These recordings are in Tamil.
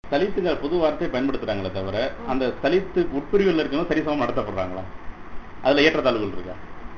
தலித்துங்கிற புது வார்த்தையை பயன்படுத்துறாங்களே தவிர அந்த தலித்து உட்பிரிவில் இருக்கவங்க சரிசமம் நடத்தப்படுறாங்களா அதுல ஏற்றத்தாழ்வுகள் இருக்கா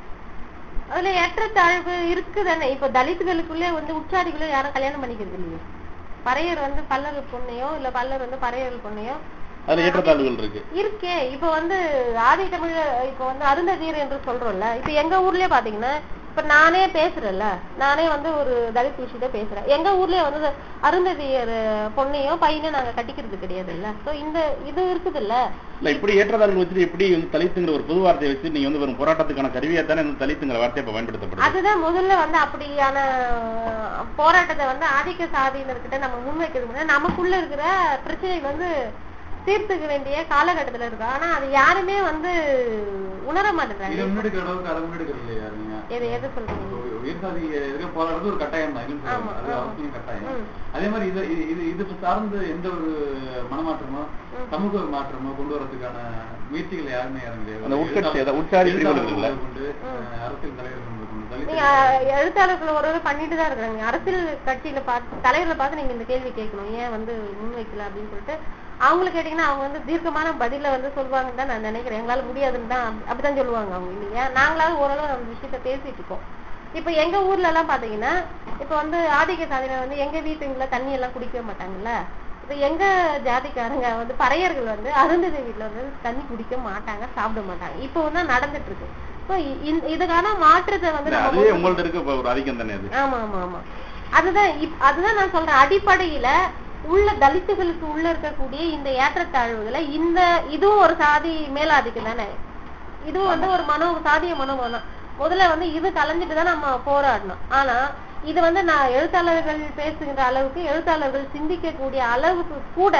அதுல ஏற்றத்தாழ்வு இருக்குதானே இப்ப தலித்துகளுக்குள்ளே வந்து உச்சாரிகளோ யாரும் கல்யாணம் பண்ணிக்கிறது இல்லையே பறையர் வந்து பல்லர் பொண்ணையோ இல்ல பல்லர் வந்து பறையர் பொண்ணையோ அதுல ஏற்றத்தாழ்வுகள் இருக்கு இருக்கே இப்ப வந்து ஆதி தமிழ இப்ப வந்து அருந்ததியர் என்று சொல்றோம்ல இப்ப எங்க ஊர்லயே பாத்தீங்கன்னா இப்ப நானே பேசுறேன்ல நானே வந்து ஒரு தலித் விஷயத்த பேசுறேன் எங்க ஊர்லயே வந்து அருந்ததியர் பொண்ணையோ பையனையும் நாங்க கட்டிக்கிறது கிடையாது இல்ல சோ இந்த இது இருக்குது இல்ல இல்ல இப்படி ஏற்றத்தாழ்வு வச்சுட்டு எப்படி வந்து தலித்துங்கிற ஒரு புது வார்த்தையை வச்சு நீங்க வந்து வெறும் போராட்டத்துக்கான கருவியா தானே இந்த தலித்துங்கிற வார்த்தை இப்ப பயன்படுத்தப்படுது அதுதான் முதல்ல வந்து அப்படியான போராட்டத்தை வந்து ஆதிக்க சாதியினர்கிட்ட நம்ம முன்வைக்கிறது முன்னாடி நமக்குள்ள இருக்கிற பிரச்சனைகள் வந்து தீர்த்துக்க வேண்டிய காலகட்டத்துல இருக்கு ஆனா அது யாருமே வந்து உணர இதை மாட்டேங்கிறாங்க முன்னெடுக்கிற அளவுக்கு அதை முன்னெடுக்கிறது இல்லையா நீங்க எது எது சொல்றீங்க ஒரு உயர் சாதி எதிர்க்க போராடுறது ஒரு கட்டாயம் தான் இல்லைன்னு ஆமா, சொல்லல. அது ஆமா. அவசியம் கட்டாயம் ம். அதே மாதிரி இது இது- இது இது சார்ந்து எந்த ஒரு மனமாற்றமோ ம். சமூக மாற்றமோ கொண்டு வரதுக்கான முயற்சிகள் யாருமே இறங்கலையா அந்த உட்கட்சி, அதான் உட்சாரி பிரிவுகள் இருக்குல்ல? கொண்டு அஹ், அரசியல் தலைவர்கள் கொண்டு தலித் நீங்க எழுத்தாளர்கள் ஒரு ஒரு பண்ணிட்டு தான் இருக்கிறாங்க அரசியல் கட்சியில பார்த்து தலைவர்களை பார்த்து நீங்க இந்த கேள்வி கேட்கணும் ஏன் வந்து முன்வைக்கல அப்படின்னு சொல்லிட்டு அவங்களுக்கு கேட்டீங்கன்னா அவங்க வந்து தீர்க்கமான பதில வந்து சொல்லுவாங்கன்னு தான் நான் நினைக்கிறேன் எங்களால முடியாதுன்னு தான் அப்படி- அப்படிதான் சொல்லுவாங்க அவங்க இல்லையா நாங்களாவது ஓரளவு அந்த விஷயத்த பேசிட்டு இருக்கோம் இப்ப எங்க ஊர்ல எல்லாம் பாத்தீங்கன்னா இப்ப வந்து ஆதிக்க சாதியினர் வந்து எங்க வீட்டுங்கள தண்ணி எல்லாம் குடிக்கவே மாட்டாங்கல்ல இப்ப எங்க ஜாதிக்காரங்க வந்து பறையர்கள் வந்து அருந்ததி வீட்டுல வந்து தண்ணி குடிக்க மாட்டாங்க சாப்பிட மாட்டாங்க இப்ப வந்து நடந்துட்டு இருக்கு So, இ- இதுக்கான மாற்றத்தை வந்து இல்ல, நம்ம அதுவே கொண்டு- உங்கள்ட்ட இருக்க இப்ப ஒரு ஆதிக்கம் தானே அது ஆமா ஆமா ஆமா அதுதான் இப்- அதுதான் நான் சொல்றேன் அடிப்படையில உள்ள தலித்துகளுக்கு உள்ள இருக்கக்கூடிய இந்த ஏற்றத்தாழ்வுகளை இந்த இதுவும் ஒரு சாதி மேலாதிக்கம் தானே இதுவும் வந்து ஒரு மனோ சாதிய மனோபலம் முதல்ல வந்து இது கலைஞ்சிட்டு தான் நம்ம போராடணும் ஆனா இது வந்து நான் எழுத்தாளர்கள் பேசுகின்ற அளவுக்கு எழுத்தாளர்கள் சிந்திக்கக்கூடிய அளவுக்கு கூட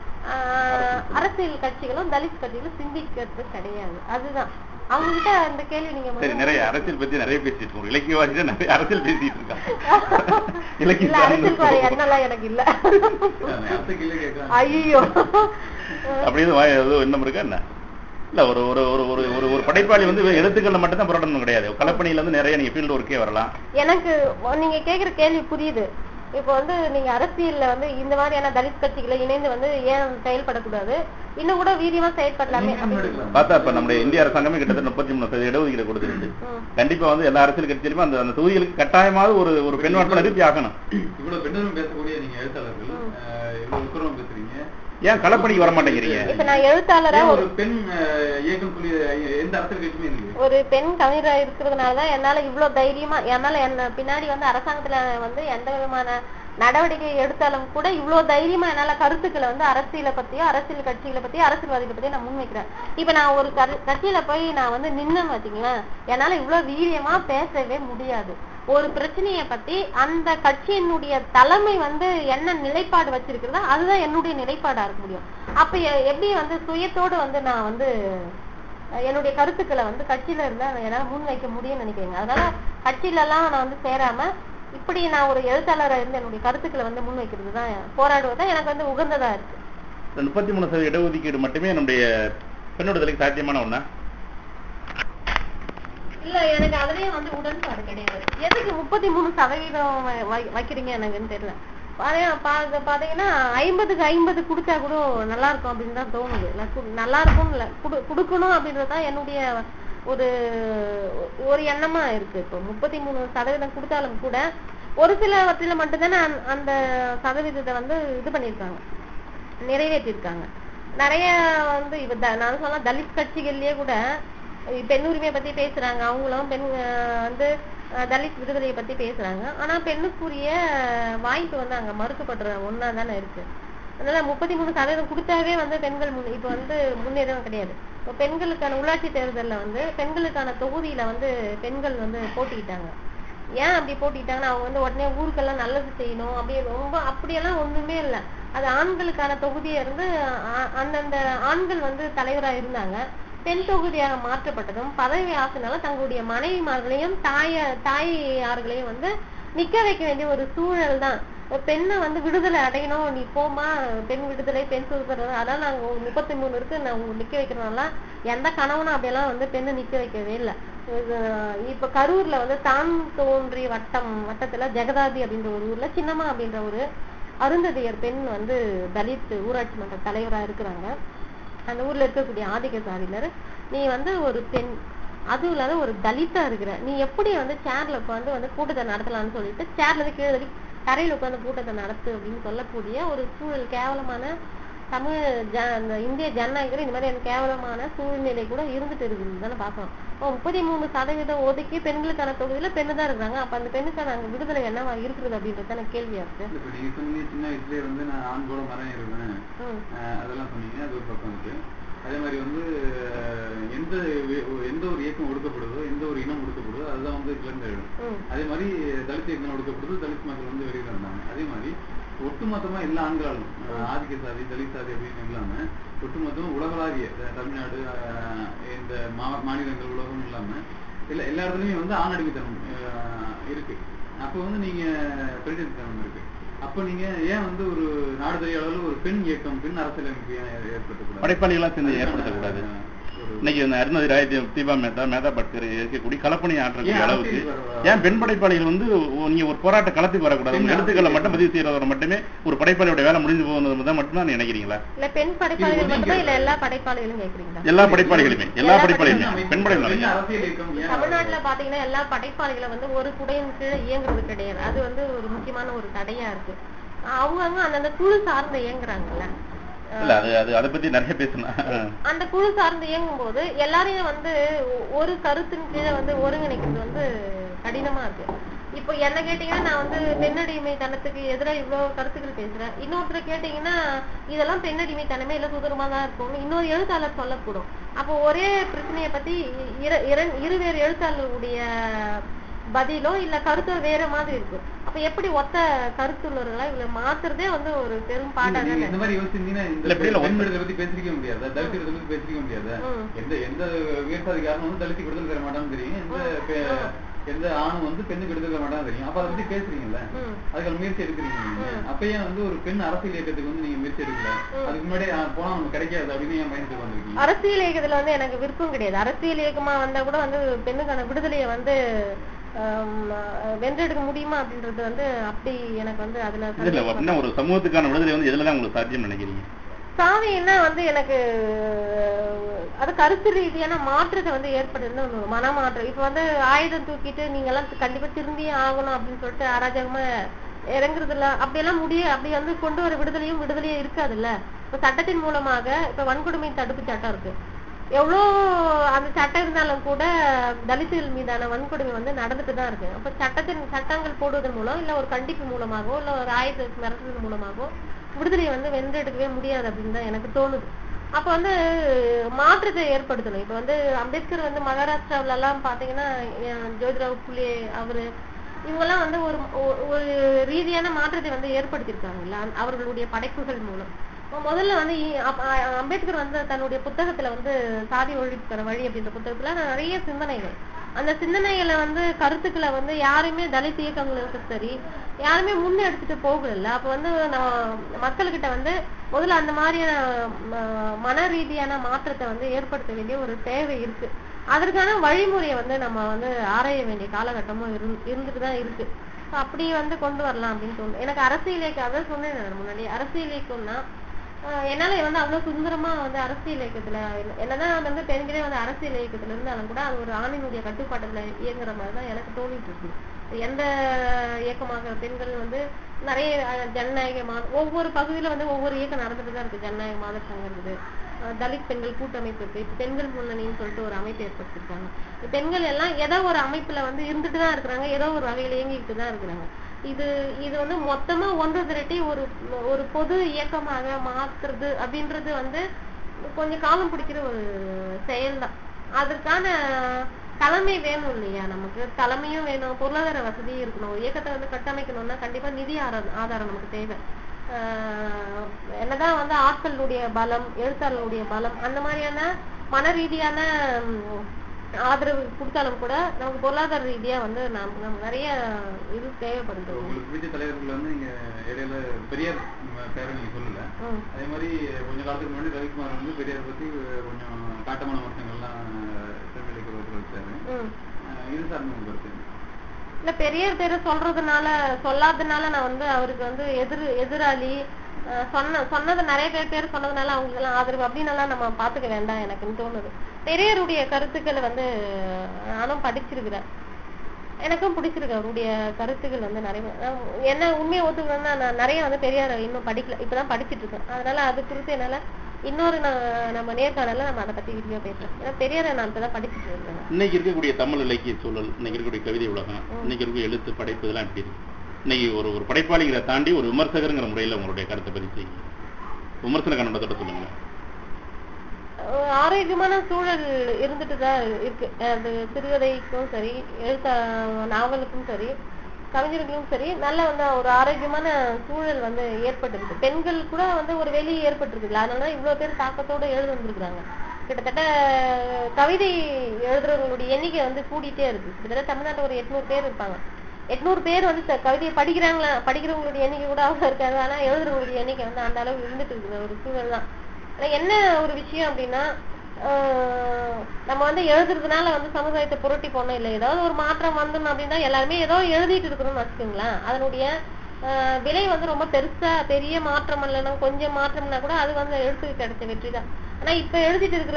ஆஹ், அரசியல் கட்சிகளும் தலித் கட்சிகளும் சிந்திக்கிறது கிடையாது அதுதான் அவங்க கிட்ட அந்த கேள்வி நீங்க சரி முதல்ல- நிறைய அரசியல் பத்தி நிறைய பேசிட்டு இருக்கோம் இலக்கியவாதி தான் நிறைய அரசியல் பேசிட்டு இருக்காங்க இல்ல இலக்கிய அரசியல்வாதி எண்ணெல்லாம் எனக்கு இல்ல அடுத்த கேள்வி கேட்கலாம் ஐயோ அப்படி எதுவும் வாய் எதுவும் எண்ணம் இருக்கா என்ன இல்ல ஒரு ஒரு ஒரு ஒரு ஒரு ஒரு படைப்பாளி வந்து எழுத்துக்கள்ல மட்டும் தான் போராடணும் கிடையாது கலப்பணியில இருந்து நிறைய நீங்க ஃபீல்டு ஒர்க்கே வரலாம் எனக்கு நீங்க கேக்குற கேள்வி புரியுது இப்போ வந்து நீங்க அரசியல்ல வந்து இந்த மாதிரியான தலித் கட்சிகளை இணைந்து வந்து ஏன் செயல்படக்கூடாது இன்னும் கூட வீரியமா செயல்படலாமே நீங்க அப்படின்னு- முன்னெடுக்கலாம். பார்த்தா இப்ப நம்முடைய இந்திய அரசாங்கமே கிட்டத்தட்ட முப்பத்தி மூணு சதவீத இடஒதுக்கீடு கொடுத்துருக்கு ம். கண்டிப்பா வந்து எல்லா அரசியல் கட்சியிலுமே அந்த அந்த தொகுதிகளுக்கு கட்டாயமாவது ஒரு ஒரு பெண் வாட்பு நிறுத்தி ஆகணும் இவ்வளவு பெண்களும் பேசக்கூடிய நீங்க எழுத்தாளர்கள் ம். அஹ், இவ்வளவு உக்கரமா பேசுறீங்க ஏன் களப்பணிக்கு வர மாட்டேங்கிறீங்க இப்ப நான் எழுத்தாளரா ஏன் ஒரு ஒரு பெண் அஹ், இயக்கம் சொல்லி அஹ், எந்த அரசியல் கட்சியுமே இல்லையே ஒரு பெண் கவிஞரா இருக்கிறதுனாலதான் என்னால இவ்வளவு தைரியமா என்னால என்ன பின்னாடி வந்து அரசாங்கத்துல வந்து எந்த விதமான நடவடிக்கை எடுத்தாலும் கூட இவ்வளவு தைரியமா என்னால கருத்துக்களை வந்து அரசியலை பத்தியோ அரசியல் கட்சிகளை பத்தியோ அரசியல்வாதிகளை பத்தியோ நான் முன்வைக்கிறேன் இப்ப நான் ஒரு கரு- கட்சியில போய் நான் வந்து நின்னேன்னு பாத்தீங்களேன் என்னால இவ்வளவு வீரியமா பேசவே முடியாது ஒரு பிரச்சனைய பத்தி அந்த கட்சியினுடைய தலைமை வந்து என்ன நிலைப்பாடு வச்சிருக்கிறதோ அதுதான் என்னுடைய நிலைப்பாடா இருக்க முடியும் அப்ப எ- எப்படி வந்து சுயத்தோடு வந்து நான் வந்து அஹ் என்னுடைய கருத்துக்களை வந்து கட்சியில இருந்தா என்னால முன் வைக்க முடியும்னு நினைக்கிறேங்க அதனால கட்சியில எல்லாம் நான் வந்து சேராம இப்படி நான் ஒரு எழுத்தாளரா இருந்து என்னுடைய கருத்துக்களை வந்து முன் வைக்கிறது தான் போராடுவதா எனக்கு வந்து உகந்ததா இருக்கு இந்த முப்பத்தி மூணு சதவீத இடஒதுக்கீடு மட்டுமே நம்முடைய பெண் விடுதலைக்கு சாத்தியமான ஒண்ணா இல்ல எனக்கு அதுலயும் வந்து உடன்பாடு கிடையாது எதுக்கு முப்பத்தி மூணு சதவீதம் வ- வை- வைக்கிறீங்க எனக்குன்னு தெரியல பாத்தீங்கன்னா பா- பாத்தீங்கன்னா ஐம்பதுக்கு ஐம்பது கொடுத்தா கூட நல்லா இருக்கும் அப்படின்னு தான் தோணுது இல்ல, கு- நல்லா இருக்கும் இல்ல குடு- கொடுக்கணும் அப்படின்றதுதான் என்னுடைய ஒரு ஒரு எண்ணமா இருக்கு இப்போ முப்பத்தி மூணு சதவீதம் கொடுத்தாலும் கூட ஒரு சிலவற்றில மட்டும்தானே அந்த- அந்த சதவீதத்தை வந்து இது பண்ணியிருக்காங்க நிறைவேற்றிருக்காங்க நிறைய வந்து இப்ப த- நான் சொன்ன தலித் கட்சிகள்லயே கூட இ- பெண் உரிமையை பத்தி பேசுறாங்க அவங்களும் பெண் அஹ், வந்து அஹ், தலித் விடுதலையை பத்தி பேசுறாங்க ஆனா பெண்ணுக்குரிய வாய்ப்பு வந்து அங்க மறுக்கப்படுற ஒண்ணா தானே இருக்கு அதனால முப்பத்தி மூணு சதவீதம் கொடுத்தாவே வந்து பெண்கள் முன் இப்ப வந்து முன்னேறம் கிடையாது இப்ப பெண்களுக்கான உள்ளாட்சி தேர்தல்ல வந்து பெண்களுக்கான தொகுதியில வந்து பெண்கள் வந்து போட்டிக்கிட்டாங்க ஏன் அப்படி போட்டிட்டாங்கன்னா அவங்க வந்து உடனே ஊருக்கெல்லாம் நல்லது செய்யணும் அப்படியே ரொம்ப அப்படியெல்லாம் ஒண்ணுமே இல்ல அது ஆண்களுக்கான தொகுதியா இருந்து ஆ- அந்தந்த ஆண்கள் வந்து தலைவரா இருந்தாங்க பெண் தொகுதியாக மாற்றப்பட்டதும் பதவி ஆசைனால தங்களுடைய மனைவிமார்களையும் தாய தாயார்களையும் வந்து நிக்க வைக்க வேண்டிய ஒரு சூழல் தான் பெண்ணை வந்து விடுதலை அடையணும் நீ போமா பெண் விடுதலை பெண் சுதந்திரம் அதான் நாங்க முப்பத்தி மூணு இருக்கு நான் உங்களுக்கு நிக்க வைக்கிறனால எந்த கணவனும் அப்படியெல்லாம் வந்து பெண்ணை நிக்க வைக்கவே இல்லை இப்ப கரூர்ல வந்து தான் தோன்றி வட்டம் வட்டத்துல ஜெகதாதி அப்படின்ற ஒரு ஊர்ல சின்னம்மா அப்படின்ற ஒரு அருந்ததியர் பெண் வந்து தலித் ஊராட்சி மன்ற தலைவரா இருக்கிறாங்க அந்த ஊர்ல இருக்கக்கூடிய ஆதிக்க சாதியினர் நீ வந்து ஒரு பெண் அதுவும் இல்லாத ஒரு தலித்தா இருக்கிற நீ எப்படி வந்து சேர்ல உட்காந்து வந்து கூட்டத்தை நடத்தலாம்னு சொல்லிட்டு சேர்ல இருந்து கீழே தள்ளி தரையில உட்காந்து கூட்டத்தை நடத்து அப்படின்னு சொல்லக்கூடிய ஒரு சூழல் கேவலமான தமிழ் ஜ அந்த இந்திய ஜனநாயகர் இந்த மாதிரியான கேவலமான சூழ்நிலை கூட இருந்துட்டு இருக்குதுன்னு தானே பார்க்கணும் இப்போ முப்பத்தி மூணு சதவீதம் ஒதுக்கி பெண்களுக்கான தொகுதியில பெண்ணு தான் இருக்காங்க அப்ப அந்த பெண்ணுக்கான அங்க விடுதலை என்னவா இருக்குது அப்படின்றது தானே கேள்வியா இருக்கு இப்ப நீங்க சொன்னீங்க சின்ன வயசுலயே வந்து நான் ஆண் கூட மரம் ஏறுவேன் ம். அஹ் அதெல்லாம் சொன்னீங்க அது ஒரு பக்கம் இருக்கு அதே மாதிரி வந்து அஹ், எந்த வே- எந்த ஒரு இயக்கம் ஒடுக்கப்படுதோ எந்த ஒரு இனம் ஒடுக்கப்படுதோ அதுதான் வந்து கிளர்ந்து எழும் ம். அதே மாதிரி தலித் இயக்கம் ஒடுக்கப்படுது தலித் மக்கள் வந்து வெளியில இருந்தாங்க அதே மாதிரி ஒட்டுமொத்தமா எல்லா ஆண்களாலும் அஹ், ஆதிக்க சாதி தலித் சாதி அப்படின்னு இல்லாம ஒட்டுமொத்தமா உலகளாவிய அஹ், தமிழ்நாடு அஹ், இந்த மா- மாநிலங்கள் உலகம் இல்லாம எல்லா எல்லா இடத்துலயும் வந்து ஆண் அடிமைத்தனம் அஹ், இருக்கு அப்போ வந்து நீங்க பிரதிநிதித்தனம் இருக்கு அப்ப நீங்க ஏன் வந்து ஒரு நாடு தெரிய அளவுல ஒரு பெண் இயக்கம் பெண் அரசியலமைப்பு ஏன் ஏற்படுத்தக்கூடாது படைப்பாளிகளா சேர்ந்து ஏற்படுத்தக்கூடாது ஒரு- இன்னைக்கு இந்த அருணதி ராய் தீ- தீபா மேத்தா மேதா பட்கர் இருக்கக்கூடிய கலப்பணி ஆற்றக்கூடிய ஏன் அளவுக்கு அரசியல் வர- ஏன் பெண் படைப்பாளிகள் வந்து ஒ- நீங்க ஒரு போராட்ட களத்துக்கு வரக்கூடாது உங்க பெண் எழுத்துக்களை அரசியல் மட்டும் பதிவு செய்யறவரை மட்டுமே ஒரு படைப்பாளியோட வேலை முடிஞ்சு போகுது தான் மட்டும் தான் நினைக்கிறீங்களா இல்ல பெண் படைப்பாளிகள் மட்டுமா இல்ல எல்லா படைப்பாளிகளும் கேக்குறீங்களா எல்லா படைப்பாளிகளுமே எல்லா எல்லா படைப்பாளிகளுமே பெண் பெண் பெண் படைப்பாளிகள் அரசியல் இயக்கம் ஏன் தமிழ்நாட்டுல பாத்தீங்கன்னா எல்லா படைப்பாளிகளும் வந்து ஒரு குடையின் கீழே இயங்குறது கிடையாது அது வந்து ஒரு முக்கியமான ஒரு தடையா இருக்கு அவங்கவங்க அந்தந்த குழு சார்ந்து இயங்குறாங்கல்ல இல்ல அது அது அதை பத்தி நிறைய பேசணும் அந்த குழு சார்ந்து இயங்கும் போது எல்லாரையும் வந்து ஒ- ஒரு கருத்தின் கீழே வந்து ஒருங்கிணைக்கிறது வந்து கடினமா இருக்கு இப்போ என்ன கேட்டீங்கன்னா நான் வந்து பெண்ணடிமைத்தனத்துக்கு எதிராக இவ்வளவு கருத்துக்கள் பேசுறேன் இன்னொருத்தரை கேட்டீங்கன்னா இதெல்லாம் பெண்ணடிமைத்தனமே இல்ல சுதந்திரமா தான் இருக்கும்னு இன்னொரு எழுத்தாளர் சொல்லக்கூடும் அப்போ ஒரே பிரச்சனையை பத்தி இர- இரண்- இருவேறு எழுத்தாளர்களுடைய பதிலோ இல்ல கருத்தோ வேற மாதிரி இருக்கு அப்ப எப்படி ஒத்த கருத்துள்ளவர்களா இவங்களை மாத்துறதே வந்து ஒரு பெரும் பாடா நீங்க தானே இந்த மாதிரி யோசிச்சீங்கன்னா இந்த இல்ல, இப்படி இல்ல, பெண் ஒண்ணு- விடுதலை பத்தி பேசிருக்க முடியாது தலித் விடுதலை பத்தி பேசிருக்க முடியாது ம். எந்த எந்த உயர்சாதிகாரனும் வந்து தலித்துக்கு விடுதலை தர மாட்டான்னு தெரியும் எந்த பெ- ம். எந்த ஆணும் வந்து பெண்ணுக்கு விடுதலை தர மாட்டான்னு தெரியும் அப்ப அதை பத்தி பேசுறீங்கல்ல ம். அதுக்கான முயற்சி எடுக்கிறீங்க நீங்க ம். அப்ப ஏன் வந்து ஒரு பெண் அரசியல் இயக்கத்துக்கு வந்து நீங்க முயற்சி எடுக்கல ம். அதுக்கு முன்னாடி ஆ, போனா நமக்கு கிடைக்காது அப்படின்னு ஏன் பயந்துட்டு வந்திருக்கீங்க அரசியல் இயக்கத்துல வந்து எனக்கு விருப்பம் கிடையாது அரசியல் இயக்கமா வந்தா கூட வந்து பெண்ணுக்கான விடுதலையை வந்து ஆம், அஹ், வென்றெடுக்க முடியுமா அப்படின்றது வந்து அப்படி எனக்கு வந்து அதுல இல்ல சந்தேகம் அப்படின்னா ஒரு சமூகத்துக்கான விடுதலை வந்து எதுலதான் உங்களுக்கு சாத்தியம் நினைக்கிறீங்க சாமின்னா வந்து எனக்கு அது கருத்து ரீதியான மாற்றத்தை வந்து ஏற்படுதுன்னு ஒரு மனமாற்றம் இப்ப வந்து ஆயுதம் தூக்கிட்டு நீங்க எல்லாம் கண்டிப்பா திரும்பியே ஆகணும் அப்படின்னு சொல்லிட்டு அராஜகமா இறங்குறது இல்ல அப்படியெல்லாம் முடிய அப்படி வந்து கொண்டு வர விடுதலையும் விடுதலையே இருக்காதுல்ல இப்ப சட்டத்தின் மூலமாக இப்ப வன்கொடுமை தடுப்பு சட்டம் இருக்கு எவ்வளோ அந்த சட்டம் இருந்தாலும் கூட தலித்துகள் மீதான வன்கொடுமை வந்து நடந்துட்டு தான் இருக்கு அப்ப சட்டத்தின் சட்டங்கள் போடுவதன் மூலம் இல்ல ஒரு கண்டிப்பு மூலமாகவோ இல்ல ஒரு ஆயுத மிரட்டுறது மூலமாகவோ விடுதலையை வந்து வென்றெடுக்கவே முடியாது அப்படின்னு தான் எனக்கு தோணுது அப்ப வந்து மாற்றத்தை ஏற்படுத்தணும் இப்ப வந்து அம்பேத்கர் வந்து மகாராஷ்டிராவுல எல்லாம் பாத்தீங்கன்னா அஹ் ஜோதிராவ் புலே அவரு இவங்கெல்லாம் வந்து ஒரு ஒ- ஒரு ரீதியான மாற்றத்தை வந்து ஏற்படுத்தியிருக்காங்கல்ல அந்த- அவர்களுடைய படைப்புகள் மூலம் இப்ப முதல்ல வந்து இ- அப்- அ- அம்பேத்கர் வந்து தன்னுடைய புத்தகத்துல வந்து சாதி ஒழிப்புக்கிற வழி அப்படின்ற புத்தகத்துல நிறைய சிந்தனைகள் அந்த சிந்தனைகளை வந்து கருத்துக்களை வந்து யாருமே தலித் இயக்கங்களுக்கு சரி யாருமே முன்னெடுத்துட்டு போகல அப்ப வந்து நான் மக்கள்கிட்ட வந்து முதல்ல அந்த மாதிரியான ம- மன ரீதியான மாற்றத்தை வந்து ஏற்படுத்த வேண்டிய ஒரு தேவை இருக்கு அதற்கான வழிமுறையை வந்து நம்ம வந்து ஆராய வேண்டிய காலகட்டமும் இரு இருந்துட்டு தான் இருக்கு So அப்படி வந்து கொண்டு வரலாம் அப்படின்னு தோணுது எனக்கு அரசியல் இயக்கம் அதான் சொன்னேன் நான் முன்னாடி அரசியல் இயக்கம்னா ஆஹ் என்னால வந்து அவ்வளவு சுதந்திரமா வந்து அரசியல் இயக்கத்துல என்ன- என்னதான் வந்து பெண்களே வந்து அரசியல் இயக்கத்துல இருந்தாலும் கூட அது ஒரு ஆணினுடைய கட்டுப்பாட்டுல இயங்குற மாதிரி தான் எனக்கு தோணிட்டு இருக்கு எந்த இயக்கமாக பெண்கள் வந்து நிறைய அஹ், ஜனநாயக மா ஒவ்வொரு பகுதியில வந்து ஒவ்வொரு இயக்கம் நடந்துட்டு தான் இருக்கு ஜனநாயக மாதர் சங்கம் இருக்குது அஹ், தலித் பெண்கள் கூட்டமைப்பு இருக்கு இப்ப பெண்கள் முன்னணின்னு சொல்லிட்டு ஒரு அமைப்பு ஏற்படுத்திருக்காங்க இப்ப பெண்கள் எல்லாம் ஏதோ ஒரு அமைப்புல வந்து இருந்துட்டு தான் இருக்கிறாங்க ஏதோ ஒரு வகையில இயங்கிட்டு தான் இருக்கிறாங்க இது இது வந்து மொத்தமா ஒன்று திரட்டி ஒரு ஒரு பொது இயக்கமாக மாத்துறது அப்படின்றது வந்து கொஞ்சம் காலம் பிடிக்கிற ஒரு செயல்தான் அதற்கான தலைமை வேணும் இல்லையா நமக்கு தலைமையும் வேணும் பொருளாதார வசதியும் இருக்கணும் ஒரு இயக்கத்தை வந்து கட்டமைக்கணும்னா கண்டிப்பா நிதி ஆதாரம் ஆதாரம் நமக்கு தேவை ஆஹ் என்னதான் வந்து ஆட்களுடைய பலம் எழுத்தாளர்களுடைய பலம் அந்த மாதிரியான மன ரீதியான ம், ஆதரவு கொடுத்தாலும் கூட நமக்கு பொருளாதார ரீதியா வந்து நாம் நம்ம நிறைய இது தேவைப்படுது உங்களுக்கு பிடிச்ச தலைவர்கள் வந்து நீங்க இடையில பெரியார் ம- பேரை நீங்க சொல்லல ம். அதே மாதிரி கொஞ்ச காலத்துக்கு முன்னாடி ரவிக்குமார் வந்து பெரியார் பத்தி கொஞ்சம் காட்டமான வருஷங்கள்லாம் திருமலைக்கு ரோட்டில் வச்சாரு ம். அஹ் இது சார்ந்த உங்க கருத்து என்ன? இல்ல பெரியார் பேரை சொல்றதுனால சொல்லாததுனால நான் வந்து அவருக்கு வந்து எதிர் எதிராளி அஹ் சொன்ன சொன்னது நிறைய பேர் பேர் சொன்னதுனால அவங்களுக்கு எல்லாம் ஆதரவு அப்படின்னு எல்லாம் நம்ம பாத்துக்க வேண்டாம் எனக்குன்னு தோணுது பெரியாருடைய கருத்துக்களை வந்து நானும் படிச்சிருக்கிறேன் எனக்கும் பிடிச்சிருக்கு அவருடைய கருத்துக்கள் வந்து நிறைய நான் என்ன உண்மையை ஒத்துக்கணும்னா நான் நிறைய வந்து பெரியார் இன்னும் படிக்கல இப்பதான் படிச்சிட்டு இருக்கேன் அதனால அது குறித்து என்னால இன்னொரு நான் நம்ம நேர்காணல்ல நம்ம அதை பத்தி வீடியோ பேசுறேன் ஏன்னா பெரியாரை நான் இப்பதான் படிச்சிட்டு இருக்கேன் இன்னைக்கு இருக்கக்கூடிய தமிழ் இலக்கிய சூழல் இன்னைக்கு இருக்கக்கூடிய கவிதை உலகம் இன்னைக்கு இருக்கக்கூடிய எழுத்து படைப்பு இதெல்லாம் எப்படி இருக்கு இன்னைக்கு ஒரு ஒரு படைப்பாளிகளை தாண்டி ஒரு விமர்சகருங்கிற முறையில் உங்களுடைய கருத்தை பதிவு செய்யுங்க விமர்சன கண்ணோட்டத்தோட சொல்லுங்க ஒரு ஆரோக்கியமான சூழல் இருந்துட்டு தான் இருக்கு அது சிறுகதைக்கும் சரி எழுத்த நாவலுக்கும் சரி கவிஞர்களுக்கும் சரி நல்ல வந்து ஒரு ஆரோக்கியமான சூழல் வந்து ஏற்பட்டிருக்கு பெண்கள் கூட வந்து ஒரு வெளி ஏற்பட்டிருக்கு அதனாலதான் இவ்வளவு பேர் தாக்கத்தோட எழுத வந்திருக்கிறாங்க கிட்டத்தட்ட கவிதை எழுதுறவங்களுடைய எண்ணிக்கை வந்து கூடிட்டே இருக்கு கிட்டத்தட்ட தமிழ்நாட்டுல ஒரு எட்நூறு பேர் இருப்பாங்க எட்நூறு பேர் வந்து த- கவிதையை படிக்கிறாங்களா படிக்கிறவங்களுடைய எண்ணிக்கை கூட அவ்வளவு இருக்காது ஆனா எழுதுறவங்களுடைய எண்ணிக்கை வந்து அந்த அளவு இருந்துட்டு இருக்கிற ஒரு சூழல் தான் ஆனா என்ன ஒரு விஷயம் அப்படின்னா ஆஹ் நம்ம வந்து எழுதுறதுனால வந்து சமுதாயத்தை புரட்டி போனோம் இல்லை ஏதாவது ஒரு மாற்றம் வந்துடும் அப்படின்னா எல்லாருமே ஏதோ எழுதிட்டு இருக்கிறோம்னு வச்சுக்கோங்களேன் அதனுடைய ஆஹ் விலை வந்து ரொம்ப பெருசா பெரிய மாற்றம் இல்லைன்னா கொஞ்சம் மாற்றம்னா கூட அது வந்து எழுத்துக்கு கிடைச்ச வெற்றி தான் ஆனா இப்ப எழுதிட்டு இருக்கிற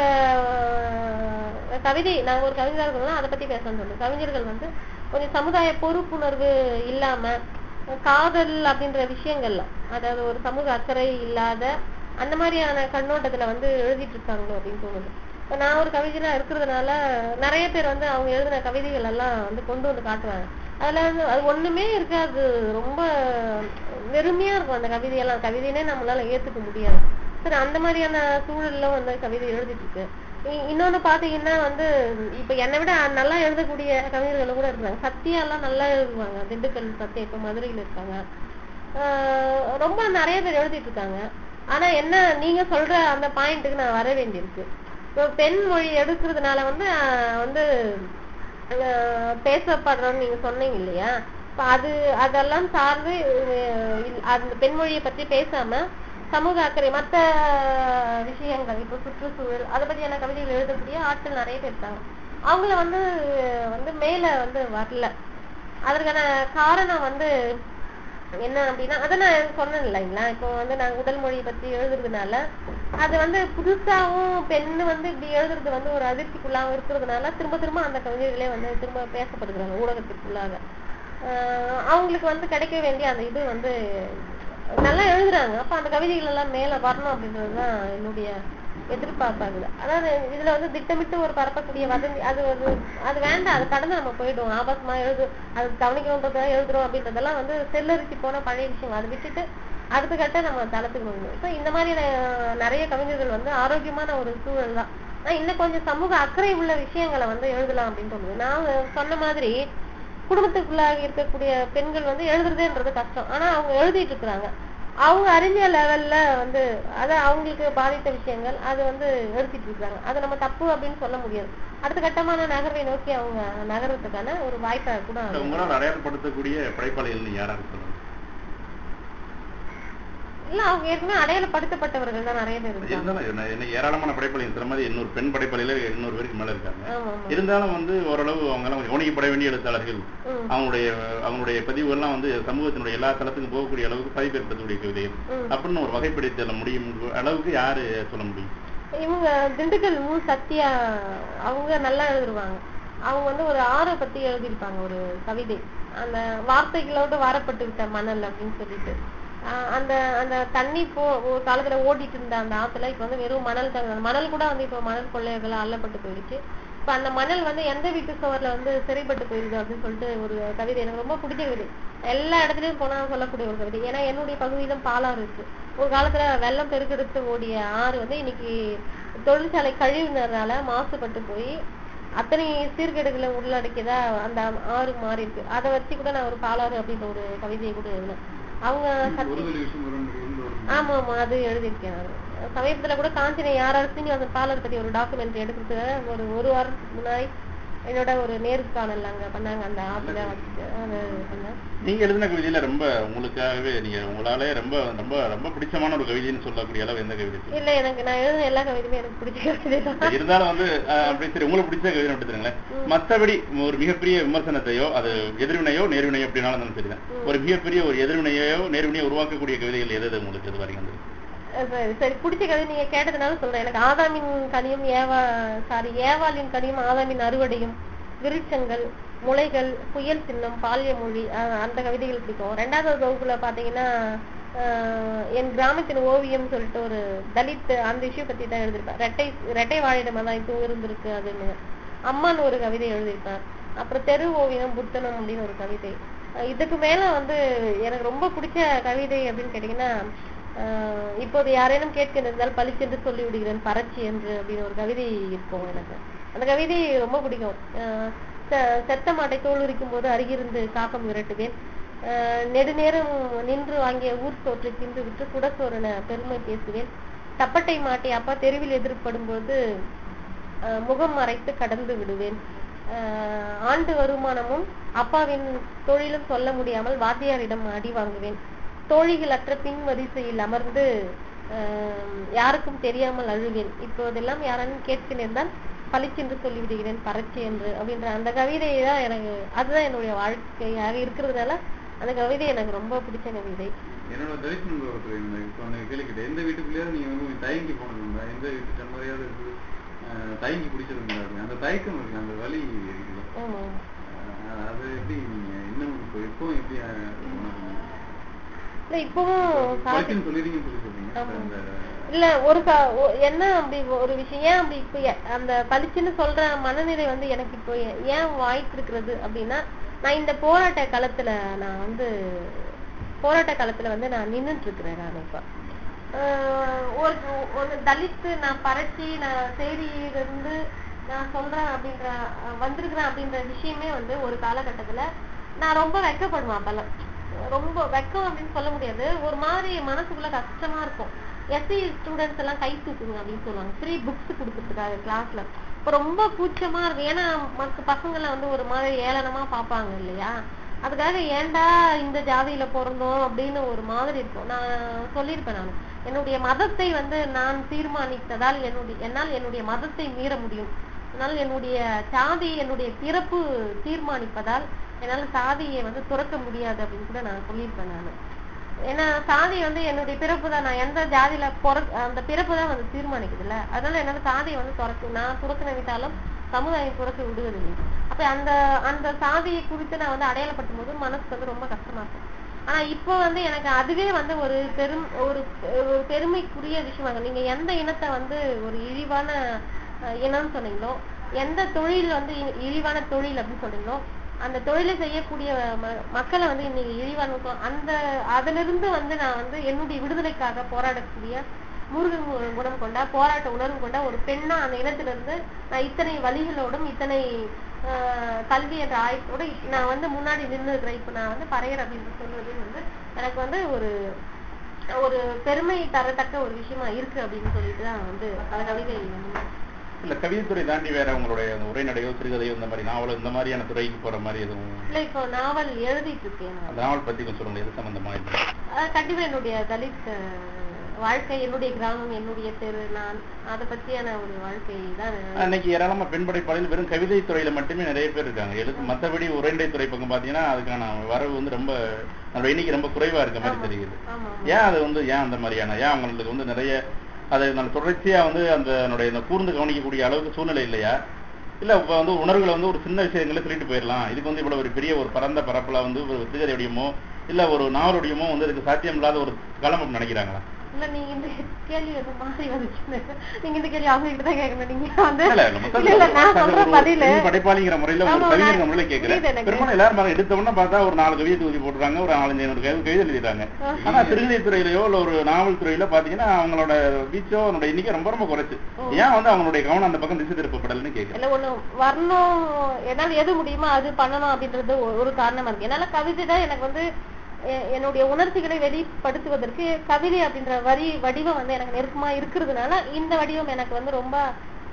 ஆஹ் கவிதை நாங்க ஒரு கவிஞரா இருக்கோம்னா அதை பத்தி பேசணும்னு சொல்லுங்க கவிஞர்கள் வந்து கொஞ்சம் சமுதாய பொறுப்புணர்வு இல்லாம காதல் அப்படின்ற விஷயங்கள்ல அதாவது ஒரு சமூக அக்கறை இல்லாத அந்த மாதிரியான கண்ணோட்டத்துல வந்து எழுதிட்டு இருக்காங்களோ அப்படின்னு தோணுது இப்ப நான் ஒரு கவிஞரா இருக்கிறதுனால நிறைய பேர் வந்து அவங்க எழுதின கவிதைகள் எல்லாம் வந்து கொண்டு வந்து காட்டுவாங்க அதுல வந்து அது ஒண்ணுமே இருக்காது ரொம்ப வெறுமையா இருக்கும் அந்த கவிதையெல்லாம் கவிதைனே நம்மளால ஏத்துக்க முடியாது சரி அந்த மாதிரியான சூழல்ல வந்து கவிதை எழுதிட்டு இருக்கு இ- இன்னொன்னு பாத்தீங்கன்னா வந்து இப்ப என்னை விட நல்லா எழுதக்கூடிய கவிஞர்கள் கூட இருக்காங்க சத்யா எல்லாம் நல்லா எழுதுவாங்க திண்டுக்கல் சத்யா இப்ப மதுரையில இருக்காங்க ஆஹ் ரொம்ப நிறைய பேர் எழுதிட்டு இருக்காங்க ஆனா என்ன நீங்க சொல்ற அந்த பாயிண்ட்டுக்கு நான் வர வேண்டியிருக்கு இப்போ பெண் மொழி எடுக்கிறதுனால வந்து ஆஹ் வந்து ஆஹ் பேசப்படுறோம்னு நீங்க சொன்னீங்க இல்லையா இப்ப அது அதெல்லாம் சார்ந்து அஹ் இல்- அந்த பெண்மொழியை பத்தி பேசாம சமூக அக்கறை மத்த விஷயங்கள் இப்போ சுற்றுச்சூழல் அதை பத்தியான கவிதைகள் எழுதக்கூடிய ஆட்கள் நிறைய பேர் இருக்காங்க அவங்கள வந்து வந்து மேல வந்து வரல அதற்கான காரணம் வந்து என்ன அப்படின்னா அதை நான் சொன்னேன் இல்லைங்களா இப்போ வந்து நாங்க உடல் மொழியை பத்தி எழுதுறதுனால அது வந்து புதுசாவும் பெண்ணு வந்து இப்படி எழுதுறது வந்து ஒரு அதிர்ச்சிக்குள்ளாக இருக்கிறதுனால திரும்ப திரும்ப அந்த கவிதைகளே வந்து திரும்ப பேசப்படுகிறாங்க ஊடகத்திற்குள்ளாக ஆஹ் அவங்களுக்கு வந்து கிடைக்க வேண்டிய அந்த இது வந்து நல்லா எழுதுறாங்க அப்ப அந்த கவிதைகள் எல்லாம் மேல வரணும் அப்படின்றதுதான் என்னுடைய எதிர்பார்ப்பாகுது அதாவது இதுல வந்து திட்டமிட்டு ஒரு பரப்பக்கூடிய வதந்தி அது ஒரு அது வேண்டாம் அது கடந்து நம்ம போயிடுவோம் ஆபாசமா எழுது அது கவனிக்கணுன்றதா எழுதுறோம் அப்படின்றதெல்லாம் வந்து செல்லரிச்சு போன பழைய விஷயம் அதை விட்டுட்டு அடுத்த கட்ட நம்ம தளத்துக்கு முடியும் இப்போ இந்த மாதிரியான நிறைய கவிஞர்கள் வந்து ஆரோக்கியமான ஒரு சூழல் தான் ஆனா இன்னும் கொஞ்சம் சமூக அக்கறை உள்ள விஷயங்களை வந்து எழுதலாம் அப்படின்னு தோணுது நான் சொன்ன மாதிரி குடும்பத்துக்குள்ளாக இருக்கக்கூடிய பெண்கள் வந்து எழுதுறதுன்றது கஷ்டம் ஆனா அவங்க எழுதிட்டு இருக்கிறாங்க அவங்க அறிஞ்ச லெவல்ல வந்து அதான் அவங்களுக்கு பாதித்த விஷயங்கள் அது வந்து எழுதிட்டு இருக்காங்க அதை நம்ம தப்பு அப்படின்னு சொல்ல முடியாது அடுத்த கட்டமான நகர்வை நோக்கி அவங்க நகர்றதுக்கான ஒரு வாய்ப்பை கூட இல்ல, உங்களால் அடையாளப்படுத்தக்கூடிய படைப்பாளிகள் யாரா இருக்கணும் இல்ல அவங்க ஏற்கனவே அடையாளப்படுத்தப்பட்டவர்கள் தான் நிறைய பேர் இருக்காங்க இருந்தாலும் என்ன- என்ன ஏராளமான படைப்பாளிகள் சில மாதிரி இன்னொரு பெண் படைப்பாளியில இன்னொரு பேருக்கு மேல இருக்காங்க ஆமா ஆமா இருந்தாலும் வந்து ஓரளவு அவங்க எல்லாம் கவனிக்கப்பட வேண்டிய எழுத்தாளர்கள் ம், அவங்களுடைய அவங்களுடைய பதிவுகள்லாம் வந்து சமூகத்தினுடைய எல்லா தளத்துக்கும் போகக்கூடிய அளவுக்கு பதிவு ஏற்படுத்தக்கூடிய கவிதைகள் ம். அப்படின்னு ஒரு வகைப்படுத்த முடியும் அளவுக்கு யாரு சொல்ல முடியும் இவங்க திண்டுக்கல் மு சத்யா அவங்க நல்லா எழுதுருவாங்க அவங்க வந்து ஒரு ஆறை பத்தி எழுதியிருப்பாங்க ஒரு கவிதை அந்த வார்த்தைகளோடு வாரப்பட்டு விட்ட மணல் அப்படின்னு சொல்லிட்டு ஆஹ் அந்த அந்த தண்ணி போ ஒரு காலத்துல ஓடிட்டு இருந்த அந்த ஆத்துல இப்ப வந்து வெறும் மணல் தாங்க அந்த மணல் கூட வந்து இப்ப மணல் கொள்ளையர்கள் அள்ளப்பட்டு போயிடுச்சு இப்ப அந்த மணல் வந்து எந்த வீட்டு சுவர்ல வந்து சிறைப்பட்டு போயிருது அப்படின்னு சொல்லிட்டு ஒரு கவிதை எனக்கு ரொம்ப பிடிச்ச கவிதை எல்லா இடத்துலயும் போனா சொல்லக்கூடிய ஒரு கவிதை ஏன்னா என்னுடைய பகுதியிலும் பாலாறு இருக்கு ஒரு காலத்துல வெள்ளம் பெருக்கெடுத்து ஓடிய ஆறு வந்து இன்னைக்கு தொழிற்சாலை கழிவுனரால மாசுபட்டு போய் அத்தனை சீர்கேடுகளை உள்ளடக்கியதா அந்த ஆறு மாறி இருக்கு அதை வச்சு கூட நான் ஒரு பாலாறு அப்படின்ற ஒரு கவிதையை கூட எழுதினேன் அவங்க ஒரு சத்தி துளி விஷயம் ஒரு ஒரு ஒரு ஆமா ஆமா அது எழுதியிருக்கேன் நானு. சமீபத்துல கூட காஞ்சினை யார் சீனிவாசன் பாலர் பத்தி ஒரு டாக்குமெண்ட்ரி எடுக்கிறதுக்கு ஒரு ஒரு வாரத்துக்கு முன்னாடி என்னோட ஒரு நேர்காணல் அங்க பண்ணாங்க அந்த ஆப்ல வச்சு அது பண்ணேன் நீங்க எழுதின கவிதையில ரொம்ப உங்களுக்காகவே நீங்க உங்களாலே ரொம்ப ரொம்ப ரொம்ப பிடிச்சமான ஒரு கவிதைன்னு சொல்லக்கூடிய அளவு எந்த கவிதை சொல்லுங்க? இல்ல எனக்கு நான் எழுதின எல்லா கவிதையுமே எனக்கு பிடிச்ச கவிதை தான் இருந்தாலும் வந்து அஹ், அப்படி சரி உங்களுக்கு பிடிச்ச கவிதை மட்டும் தெரியுங்களேன் மத்தபடி ஒரு மிகப்பெரிய விமர்சனத்தையோ அது எதிர்வினையோ நேர்வினையோ எப்படினாலும் இருந்தாலும் சரிதான் ஒரு மிகப்பெரிய ஒரு எதிர்வினையோ நேர்வினையோ உருவாக்கக்கூடிய கவிதைகள் எது எது உங்களுக்கு இது வரைக்கும் வந்தது? அஹ் சரி, சரி பிடிச்ச கதை நீங்க கேட்டதுனால சொல்றேன் எனக்கு ஆதாமின் கனியும் ஏவா சாரி ஏவாளின் கனியும் ஆதாமின் அறுவடையும் விருட்சங்கள் முளைகள் புயல் சின்னம் பால்ய மொழி அஹ் அந்த கவிதைகள் பிடிக்கும் ரெண்டாவது வகுப்புல பாத்தீங்கன்னா அஹ் என் கிராமத்தின் ஓவியம் சொல்லிட்டு ஒரு தலித் அந்த இஷ்யூ பத்தி தான் எழுதிருப்பேன் ரெட்டை ரெட்டை வாழிடமா தான் இப்போ இருந்திருக்கு அதுன்னு அம்மான்னு ஒரு கவிதை எழுதியிருப்பேன் அப்புறம் தெரு ஓவியம் புத்தனம் அப்படின்னு ஒரு கவிதை அஹ் இதுக்கு மேல வந்து எனக்கு ரொம்ப பிடிச்ச கவிதை அப்படின்னு கேட்டீங்கன்னா ஆஹ் இப்போது யாரேனும் கேட்க இருந்தால் பளிச்சென்று சொல்லி விடுகிறேன் பறச்சி என்று அப்படின்னு ஒரு கவிதை இருக்கும் எனக்கு அந்த கவிதை ரொம்ப பிடிக்கும் ஆஹ் செ- செத்த மாட்டை தோல் உரிக்கும் போது அருகிருந்து காக்கம் விரட்டுவேன் ஆஹ் நெடுநேரம் நின்று வாங்கிய ஊர் சோற்றை தின்று விட்டு குடசோரன பெருமை பேசுவேன் தப்பட்டை மாட்டை அப்பா தெருவில் எதிர்படும் போது ஆஹ் முகம் மறைத்து கடந்து விடுவேன் ஆஹ் ஆண்டு வருமானமும் அப்பாவின் தொழிலும் சொல்ல முடியாமல் வாத்தியாரிடம் அடி வாங்குவேன் தோழிகள் அற்ற பின் வரிசையில் அமர்ந்து ஆஹ் யாருக்கும் தெரியாமல் அழுவேன் இப்போதெல்லாம் யாராலும் கேட்க நேர்ந்தால் பளிச்சென்று சொல்லிவிடுகிறேன் பறச்சி என்று அப்படின்ற அந்த கவிதை தான் எனக்கு அதுதான் என்னுடைய வாழ்க்கையாக இருக்கிறதுனால அந்த கவிதை எனக்கு ரொம்ப பிடிச்ச கவிதை என்னோட தரிசனம் நண்பர் ஒருத்தர் இந்த இப்போ அந்த கேள்விக்கிட்ட எந்த வீட்டுக்குள்ளேயாவது நீங்க வந்து தயங்கி போனதுண்டா எந்த வீட்டு செம்மறையாவது இருக்கு அஹ், தயங்கி பிடிச்சதுண்டா இருக்கு அந்த தயக்கம் இருக்கு அந்த வலி இருக்குல்ல ஆமா அஹ், அது எப்படி நீங்க இன்னும் இப்போ எப்பவும் எப்படி அஹ், உணர்றீங்க? இல்ல இப்பவும் சாதி- பளிச்சுன்னு சொல்லிடுங்கன்னு சொல்லி சொல்றீங்க ஆமா. அந்த இல்ல ஒரு க- ஒ- என்ன அப்படி ஒரு விஷயம் ஏன் அப்படி இப்ப எ- அந்த பளிச்சுன்னு சொல்ற மனநிலை வந்து எனக்கு இப்போ ஏ- ஏன் வாய்ப்பு இருக்கிறது அப்படின்னா நான் இந்த போராட்ட களத்துல நான் வந்து போராட்ட களத்துல வந்து நான் நின்னுட்டு இருக்கிறேன் நான் இப்ப ஆஹ் ஒரு ஒரு தலித்து நான் பறச்சி நான் சேரியிலிருந்து நான் சொல்றேன் அப்படின்ற அஹ் வந்திருக்கிறேன் அப்படின்ற விஷயமே வந்து ஒரு காலகட்டத்துல நான் ரொம்ப வெட்கப்படுவேன் அப்பெல்லாம் ரொம்ப வெக்கம் அப்படின்னு சொல்ல முடியாது ஒரு மாதிரி மனசுக்குள்ள கஷ்டமா இருக்கும் எஸ்சி ஸ்டூடெண்ட்ஸ் எல்லாம் கை தூக்குங்க அப்படின்னு சொல்லுவாங்க ஃப்ரீ புக்ஸ் கொடுக்கறதுக்காக கிளாஸ்ல இப்ப ரொம்ப கூச்சமா இருக்கு ஏன்னா மற்ற பசங்களை வந்து ஒரு மாதிரி ஏளனமா பார்ப்பாங்க இல்லையா அதுக்காக ஏன்டா இந்த ஜாதியில பிறந்தோம் அப்படின்னு ஒரு மாதிரி இருக்கும் நான் சொல்லியிருப்பேன் நான் என்னுடைய மதத்தை வந்து நான் தீர்மானித்ததால் என்னுடைய என்னால் என்னுடைய மதத்தை மீற முடியும் என்னால் என்னுடைய சாதி என்னுடைய பிறப்பு தீர்மானிப்பதால் என்னால சாதியை வந்து துறக்க முடியாது அப்படின்னு கூட நான் சொல்லியிருப்பேன் நான் ஏன்னா சாதி வந்து என்னுடைய பிறப்பு தான் நான் எந்த ஜாதியில பிற அந்த பிறப்பு தான் வந்து தீர்மானிக்குதுல்ல அதனால என்னால சாதியை வந்து துறக்க நான் துறக்க நினைத்தாலும் சமுதாயம் துறக்க விடுவதில்லை அப்ப அந்த அந்த சாதியை குறித்து நான் வந்து அடையாளப்படுத்தும் போது மனசுக்கு வந்து ரொம்ப கஷ்டமா இருக்கும் ஆனா இப்போ வந்து எனக்கு அதுவே வந்து ஒரு பெரும் ஒரு ஒரு பெருமைக்குரிய விஷயமாக நீங்க எந்த இனத்தை வந்து ஒரு இழிவான அஹ், இனம்னு சொன்னீங்களோ எந்த தொழில் வந்து இ- இழிவான தொழில் அப்படின்னு சொன்னீங்களோ அந்த தொழிலை செய்யக்கூடிய ம- மக்களை வந்து இன்னைக்கு இழிவான சொ- அந்த அதிலிருந்து வந்து நான் வந்து என்னுடைய விடுதலைக்காக போராடக்கூடிய முருகன் கு- குணம் கொண்ட போராட்ட உணர்வு கொண்ட ஒரு பெண்ணா அந்த இனத்திலிருந்து நான் இத்தனை வழிகளோடும் இத்தனை ஆஹ், கல்வி என்ற ஆயத்தோட இப்ப நான் வந்து முன்னாடி நின்று இருக்கிறேன் இப்ப நான் வந்து பறையர் அப்படின்னு சொல்றது வந்து எனக்கு வந்து ஒரு ஒரு பெருமை தரத்தக்க ஒரு விஷயமா இருக்கு அப்படின்னு சொல்லிட்டு தான் வந்து அந்த கவிதை வந்து இல்ல கவிதைத்துறை தாண்டி வேற உங்களுடைய அந்த உரைநடையோ சிறுகதையோ இந்த மாதிரி நாவலோ இந்த மாதிரியான துறைக்கு போற மாதிரி எதுவும் இல்ல இப்போ நாவல் எழுதிட்டு இருக்கேன் நான். அந்த நாவல் பத்தி கொஞ்சம் சொல்லுங்க எது சம்பந்தமா இது அஹ் கண்டிப்பா என்னுடைய தலித் அஹ், வாழ்க்கை என்னுடைய கிராமம் என்னுடைய தெரு நான் அதை பத்தியான ஒரு வாழ்க்கை தான் இன்னைக்கு ஏராளமா பெண் படைப்பாளிகள் வெறும் கவிதை துறையில மட்டுமே நிறைய பேர் இருக்காங்க எழுத்து மத்தபடி உரைநடை துறை பக்கம் பாத்தீங்கன்னா அதுக்கான வரவு வந்து ரொம்ப அதோட எண்ணிக்கை ரொம்ப குறைவா இருக்க மாதிரி தெரியுது ஆமா ஏன் அது வந்து ஏன் அந்த மாதிரியான ஏன் அவங்களுக்கு வந்து நிறைய அதை நான் தொடர்ச்சியா வந்து அந்த என்னுடைய இந்த கூர்ந்து கவனிக்கக்கூடிய அளவுக்கு சூழ்நிலை இல்லையா இல்ல இப்ப வந்து உணர்வுகளை வந்து ஒரு சின்ன விஷயங்களை சொல்லிட்டு போயிடலாம் இதுக்கு வந்து இவ்வளவு ஒரு பெரிய ஒரு பரந்த பரப்புல வந்து ஒரு சிறுகதை வடிவமோ இல்ல ஒரு நாவலுடையமோ வந்து இதுக்கு சாத்தியம் இல்லாத ஒரு களம் அப்படி நினைக்கிறாங்களா இல்ல நீங்க இந்த கேள்வி வந்து மாறி வந்துச்சு நீங்க இந்த கேள்வி அவங்க கிட்ட தான் கேட்கணும் நீங்க வந்து இல்ல, இல்ல, மொத்தத்துல இல்ல இல்ல நான் ஒரு சொல்ற ஒரு பதிலு பெண் படைப்பாளிங்கிற முறையில ஒரு ஆமா, கவிஞர் நான் முறையில கேட்கிறேன் புரியுது எனக்கு. பெரும்பாலும் எல்லாரும் பாருங்க, எடுத்த உடனே பார்த்தா ஒரு நாலு கவிதை தொகுதி போட்டுறாங்க ஒரு நாலஞ்சு ஐநூறு கவி- கவிதை எழுதிடுறாங்க ஆனா சிறுகதை துறையிலயோ இல்ல ஒரு நாவல் துறையில பாத்தீங்கன்னா அவங்களோட வீச்சோ அவனோட எண்ணிக்கை ரொம்ப ரொம்ப குறைச்சு ஏன் வந்து அவங்களுடைய கவனம் அந்த பக்கம் திசை திருப்பப்படலன்னு கேட்கிறேன் இல்ல ஒண்ணு வரணும் என்னால எது முடியுமோ அது பண்ணணும் அப்படின்றது ஒரு- ஒரு காரணமா இருக்கு என்னால கவிதை தான் எனக்கு வந்து எ- என்னுடைய உணர்ச்சிகளை வெளிப்படுத்துவதற்கு கவிதை அப்படின்ற வரி வடிவம் வந்து எனக்கு நெருக்கமா இருக்கிறதுனால இந்த வடிவம் எனக்கு வந்து ரொம்ப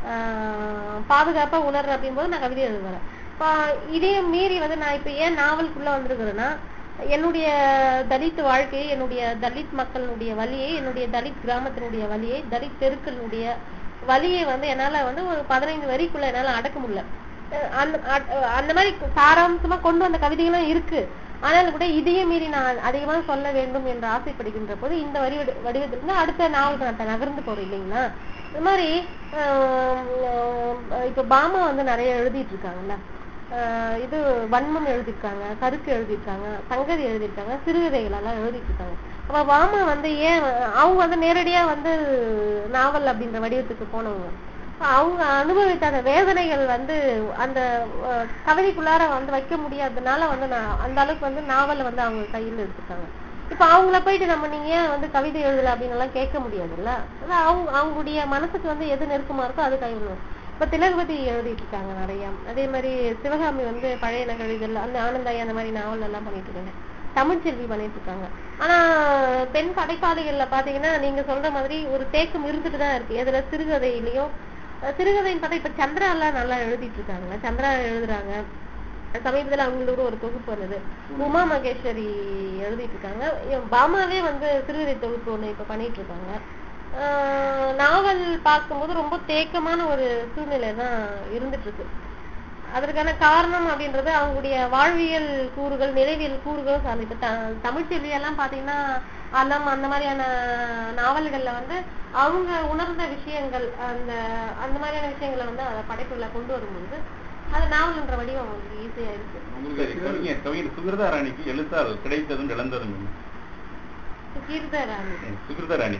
ஆஹ் பாதுகாப்பா உணர்றேன் அப்படிங்கும்போது நான் கவிதை எழுதுறேன் இப்போ இதையும் மீறி வந்து நான் இப்ப ஏன் நாவலுக்குள்ள வந்திருக்கிறேன்னா என்னுடைய தலித் வாழ்க்கையை என்னுடைய தலித் மக்களுடைய வழியை என்னுடைய தலித் கிராமத்தினுடைய வழியை தலித் தெருக்களுடைய வழியை வந்து என்னால வந்து ஒரு பதினைந்து வரிக்குள்ள என்னால அடக்க முடியல அஹ் அந்த அ- அந்த மாதிரி சாராம்சமா கொண்டு வந்த கவிதைகளும் இருக்கு ஆனாலும் கூட இதையும் மீறி நான் அதிகமா சொல்ல வேண்டும் என்று ஆசைப்படுகின்ற போது இந்த வரி வடி- வடிவத்திலிருந்து அடுத்த நாவலுக்கு நான் நகர்ந்து போறேன் இல்லைங்களா இது மாதிரி ஆஹ் ஆஹ் இப்ப பாமா வந்து நிறைய எழுதிட்டு இருக்காங்கல்ல ஆஹ் இது வன்மம் எழுதியிருக்காங்க கருக்கு எழுதியிருக்காங்க சங்கதி எழுதியிருக்காங்க சிறுகதைகள் எல்லாம் எழுதிட்டு இருக்காங்க அப்ப வாமா வந்து ஏன் அவங்க வந்து நேரடியா வந்து நாவல் அப்படின்ற வடிவத்துக்கு போனவங்க அவங்க அனுபவித்த அந்த வேதனைகள் வந்து அந்த அஹ், கவிதைக்குள்ளார வந்து வைக்க முடியாததுனால வந்து நான் அந்த அளவுக்கு வந்து நாவலை வந்து அவங்க கையில எடுத்துட்டாங்க இப்ப அவங்கள போயிட்டு நம்ம நீங்க ஏன் வந்து கவிதை எழுதல அப்படின்னு எல்லாம் கேட்க முடியாதுல்ல அதான் அவங்க அவங்களுடைய மனசுக்கு வந்து எது நெருக்கமா இருக்கோ அது கைவிடணும் இப்ப திலகவதி எழுதிட்டு இருக்காங்க நிறைய அதே மாதிரி சிவகாமி வந்து பழைய நகழிதழ் அந்த ஆனந்தாயி அந்த மாதிரி நாவல் எல்லாம் பண்ணிட்டு இருக்காங்க தமிழ்ச்செல்வி பண்ணிட்டு இருக்காங்க ஆனா பெண் படைப்பாளிகள்ல பாத்தீங்கன்னா நீங்க சொல்ற மாதிரி ஒரு தேக்கம் இருந்துட்டு தான் இருக்கு எதுல சிறுகதையிலயும் அஹ் சிறுகதைன்னு பார்த்தா இப்ப சந்திரா எல்லாம் நல்லா எழுதிட்டு இருக்காங்க சந்திரா எழுதுறாங்க சமீபத்துல அவங்களோட ஒரு தொகுப்பு வந்தது உமா மகேஸ்வரி எழுதிட்டு இருக்காங்க இவன் பாமாவே வந்து சிறுகதை தொகுப்பு ஒண்ணு இப்ப பண்ணிட்டு இருக்காங்க ஆஹ் நாவல் பார்க்கும்போது ரொம்ப தேக்கமான ஒரு சூழ்நிலை தான் இருந்துட்டு இருக்கு அதற்கான காரணம் அப்படின்றது அவங்களுடைய வாழ்வியல் கூறுகள் நிலைவியல் கூறுகள் சார்ந்து இப்ப த- தமிழ்ச்செல்வி எல்லாம் பாத்தீங்கன்னா அலம் அந்த மாதிரியான நாவல்கள்ல வந்து அவங்க உணர்ந்த விஷயங்கள் அந்த அந்த மாதிரியான விஷயங்களை வந்து அதை படைப்புல கொண்டு வரும்போது அது நாவல்ன்ற வடிவம் அவங்களுக்கு ஈஸியா இருக்கு சரி, கவிஞர் கவிஞர் சுகிருதா ராணிக்கு எழுத்தால் கிடைத்ததும் இழந்ததும் என்ன? கீர்த்தராணி சுகிருதா ராணி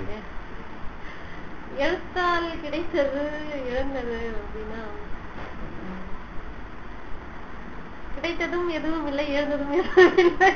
எழுத்தால் கிடைத்தது இழந்தது அப்படின்னா கிடைத்ததும் எதுவும் இல்லை இழந்ததும் எதுவும் இல்லை